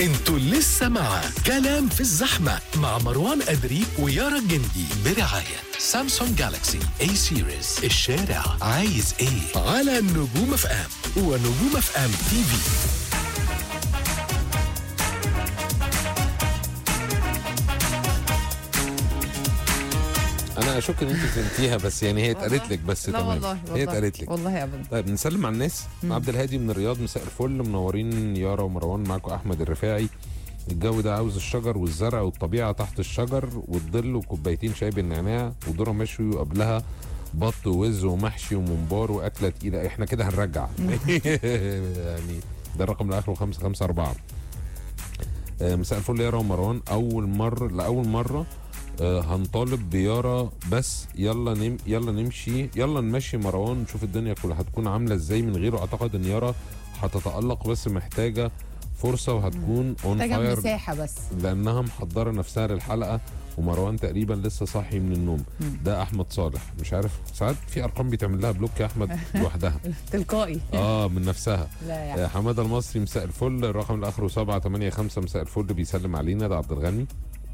انتوا لسه مع كلام في الزحمة مع مروان أدري ويارا الجندي برعاية سامسونج جالاكسي اي سيريز الشارع عايز ايه على نجوم اف ام ونجوم اف ام تي في انا اشك ان انت فهمتيها بس يعني هي اتقالت لك بس لا تمام والله والله هي اتقالت لك والله ابدا طيب نسلم على الناس مم. عبد الهادي من الرياض مساء الفل منورين يارا ومروان معاكم احمد الرفاعي الجو ده عاوز الشجر والزرع والطبيعه تحت الشجر والظل وكوبايتين شاي بالنعناع وذره مشوي وقبلها بط ووز ومحشي وممبار واكله تقيله احنا كده هنرجع يعني ده الرقم اللي اخره 554 آه، مساء الفل يارا ومروان اول مره لاول مره آه، هنطالب بيارا بس يلا نم يلا نمشي يلا نمشي مروان نشوف الدنيا كلها هتكون عامله ازاي من غيره اعتقد ان يارا هتتالق بس محتاجه فرصه وهتكون اون محتاجه فاير مساحه بس لانها محضره نفسها للحلقه ومروان تقريبا لسه صاحي من النوم مم. ده احمد صالح مش عارف ساعات في ارقام بيتعمل لها بلوك يا احمد لوحدها تلقائي اه من نفسها لا آه، يعني حماده المصري مساء الفل الرقم اللي اخره 785 مساء الفل بيسلم علينا ده عبد الغني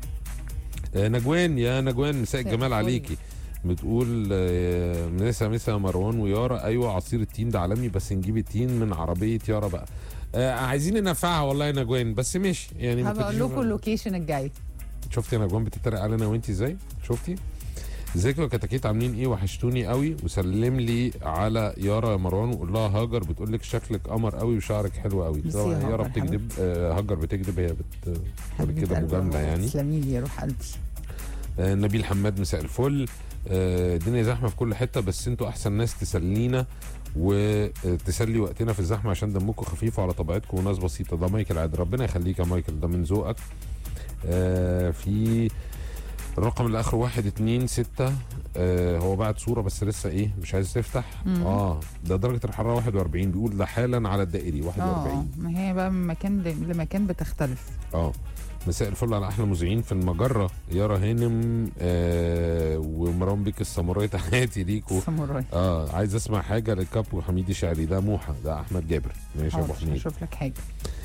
آه، نجوان يا نجوان مساء مساء الجمال الفل. عليكي بتقول آه، مسا مسا مروان ويارا ايوه عصير التين ده عالمي بس نجيب التين من عربيه يارا بقى آه عايزين ننفعها والله يا نجوان بس ماشي يعني ما هبقى اقول كنتش- لكم اللوكيشن الجاي شفتي يا نجوان بتتريق علينا وانت ازاي شفتي ازيكم يا كتاكيت عاملين ايه وحشتوني قوي وسلم لي على يارا يا مروان وقول لها هاجر بتقول لك شكلك قمر قوي وشعرك حلو قوي ميرسي طبعا يا يارا هاجر بتكذب آه هاجر بتكذب هي بت بتقول حبيبة كده قلبي مجامله والله. يعني تسلمي لي يا روح قلبي آه نبيل حماد مساء الفل آه الدنيا زحمه في كل حته بس انتوا احسن ناس تسلينا وتسلي وقتنا في الزحمه عشان دمكم خفيف وعلى طبيعتكم وناس بسيطه ده مايكل عاد ربنا يخليك يا مايكل ده من ذوقك آه في الرقم اللي اخره واحد اتنين ستة آه هو بعت صورة بس لسه ايه مش عايز تفتح مم. اه ده درجة الحرارة 41 بيقول ده حالا على الدائري اه 41 ما هي بقى من مكان ل- لمكان بتختلف اه مساء الفل على احلى مذيعين في المجرة يارا هانم آه ومروان بيك الساموراي تحياتي ليكوا ساموراي اه عايز اسمع حاجة للكاب وحميدي شعري ده موحة ده احمد جابر ماشي يا ابو حاضر، حميد اشوف لك حاجه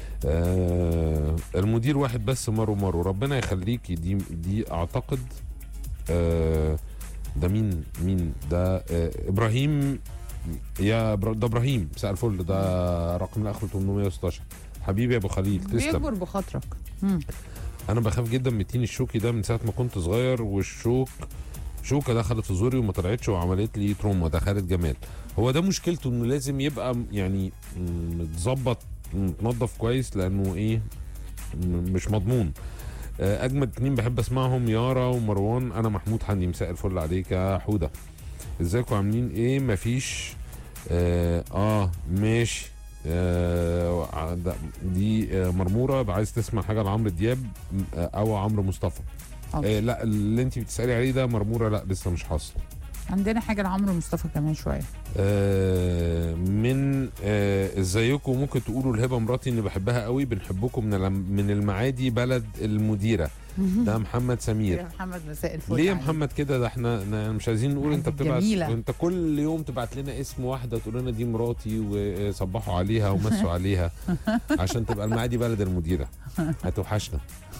آه المدير واحد بس مرو مرو ربنا يخليكي دي دي اعتقد آه ده مين مين ده آه ابراهيم يا إبرا- ده ابراهيم مساء الفل ده رقم اللي اخره 816 حبيبي يا ابو خليل تسلم بيكبر بخاطرك مم. انا بخاف جدا من التين الشوكي ده من ساعه ما كنت صغير والشوك شوكه دخلت في زوري وما طلعتش وعملت لي تروما ده خالد جمال هو ده مشكلته انه لازم يبقى م- يعني م- متظبط متنظف كويس لانه ايه م- مش مضمون آه، اجمد اتنين بحب اسمعهم يارا ومروان انا محمود حمدي مساء الفل عليك يا حوده ازيكم عاملين ايه مفيش اه, آه ماشي آه ع- ده- دي آه مرموره يبقى عايز تسمع حاجه لعمرو دياب آه، او عمرو مصطفى حاضر. آه لا اللي انت بتسالي عليه ده مرموره لا لسه مش حاصل عندنا حاجه لعمرو مصطفى كمان شويه آه من آه ازيكم ممكن تقولوا لهبه مراتي اني بحبها قوي بنحبكم من الم- من المعادي بلد المديره ده محمد سمير يا محمد مساء الفل ليه يا عليك. محمد كده ده احنا احنا مش عايزين نقول انت بتبعت جميلة. انت كل يوم تبعت لنا اسم واحده تقول لنا دي مراتي وصبحوا عليها ومسوا عليها عشان تبقى المعادي بلد المديره هتوحشنا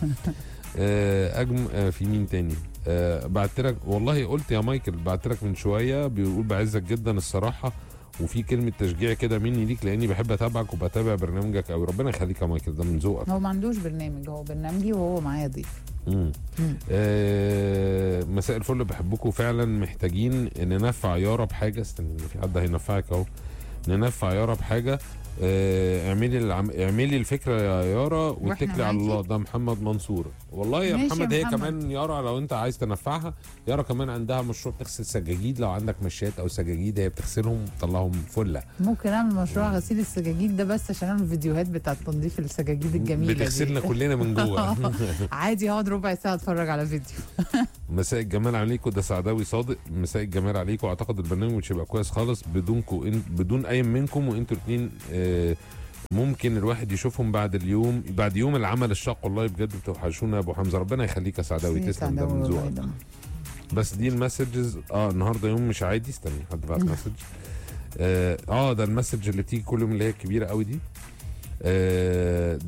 آه، اجم آه، في مين تاني آه، بعت لك والله قلت يا مايكل بعت لك من شويه بيقول بعزك جدا الصراحه وفي كلمه تشجيع كده مني ليك لاني بحب اتابعك وبتابع برنامجك قوي ربنا يخليك يا مايكل ده من ذوقك هو ما عندوش برنامج هو برنامجي وهو معايا ضيف مم. مم. آه مساء الفل بحبكم فعلا محتاجين ننفع يارا بحاجه استنى في حد هينفعك اهو ننفع يارا بحاجه آه اعملي العم... اعملي الفكره يا يارا واتكلي على معاكي. الله ده محمد منصور والله يا ماشي يا محمد هي محمد. كمان يارا لو انت عايز تنفعها يارا كمان عندها مشروع بتغسل سجاجيد لو عندك مشات او سجاجيد هي بتغسلهم تطلعهم فله ممكن اعمل مشروع غسيل السجاجيد ده بس عشان اعمل فيديوهات بتاعت تنظيف السجاجيد الجميله بتغسلنا دي. كلنا من جوه عادي هقعد ربع ساعه اتفرج على فيديو مساء الجمال عليكم ده سعداوي صادق مساء الجمال عليكم اعتقد البرنامج مش هيبقى كويس خالص بدونكم إن بدون اي منكم وانتوا الاثنين آه ممكن الواحد يشوفهم بعد اليوم بعد يوم العمل الشاق والله بجد بتوحشونا يا ابو حمزه ربنا يخليك يا سعداوي ميرسي تسلم ده سعداوي من والله ذوقك ده. بس دي المسجز اه النهارده يوم مش عادي استني حد بعت مسج اه آه، ده المسج اللي بتيجي كل يوم اللي هي الكبيره قوي دي آه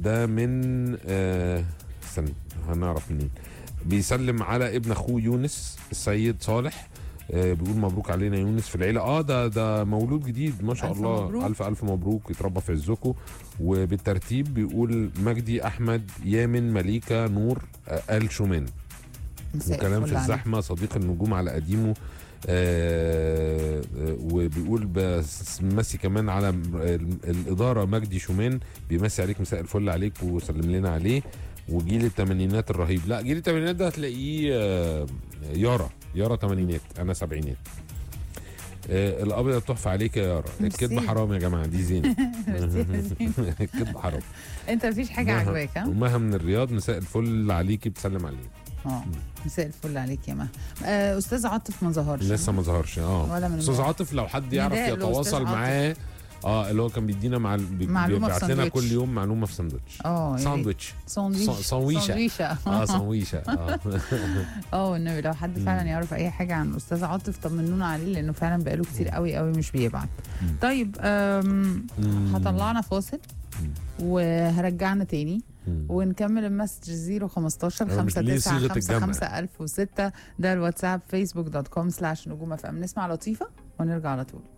ده من آه استنى هنعرف منين بيسلم على ابن اخوه يونس السيد صالح آه بيقول مبروك علينا يونس في العيله اه ده ده مولود جديد ما شاء ألف الله مبروك. الف الف مبروك يتربى في عزكم وبالترتيب بيقول مجدي احمد يامن مليكه نور آه ال شومان مساء وكلام الفل في عليك. الزحمه صديق النجوم على قديمه آه آه، وبيقول بس مسي كمان على م- ال- الاداره مجدي شومان بيمسي عليك مساء الفل عليك وسلم لنا عليه وجيل الثمانينات الرهيب لا جيل الثمانينات ده هتلاقيه آه، يارا يارا ثمانينات انا سبعينات آه الابيض تحفه عليك يا يارا ميرسي. الكذب حرام يا جماعه دي زين ميرسي يا زين. الكذب حرام انت مفيش حاجه مها- عاجباك ها ومها من الرياض مساء الفل عليكي بتسلم عليه اه مساء الفل عليك يا مها آه، استاذ عاطف ما ظهرش لسه ما ظهرش اه ولا من استاذ امبارح. عاطف لو حد يعرف نداء لأستاذ يتواصل عاطف. معاه اه اللي هو كان بيدينا مع بي- معلومة في بيبعت لنا ساندوتش. كل يوم معلومه في ساندوتش اه يا ريت. ساندوتش ساندويش ص- ساندويشة. ساندويشة اه ساندويشه اه اه والنبي لو حد فعلا مم. يعرف اي حاجه عن الاستاذ عاطف طمنونا عليه لانه فعلا بقاله كتير قوي قوي مش بيبعت مم. طيب أم، مم. هطلعنا فاصل مم. وهرجعنا تاني مم. ونكمل المسج 015 أنا مش ليه 59 صيغة الجمع؟ 5006 ده الواتساب فيسبوك دوت كوم سلاش نجوم اف ام نسمع لطيفه ونرجع على طول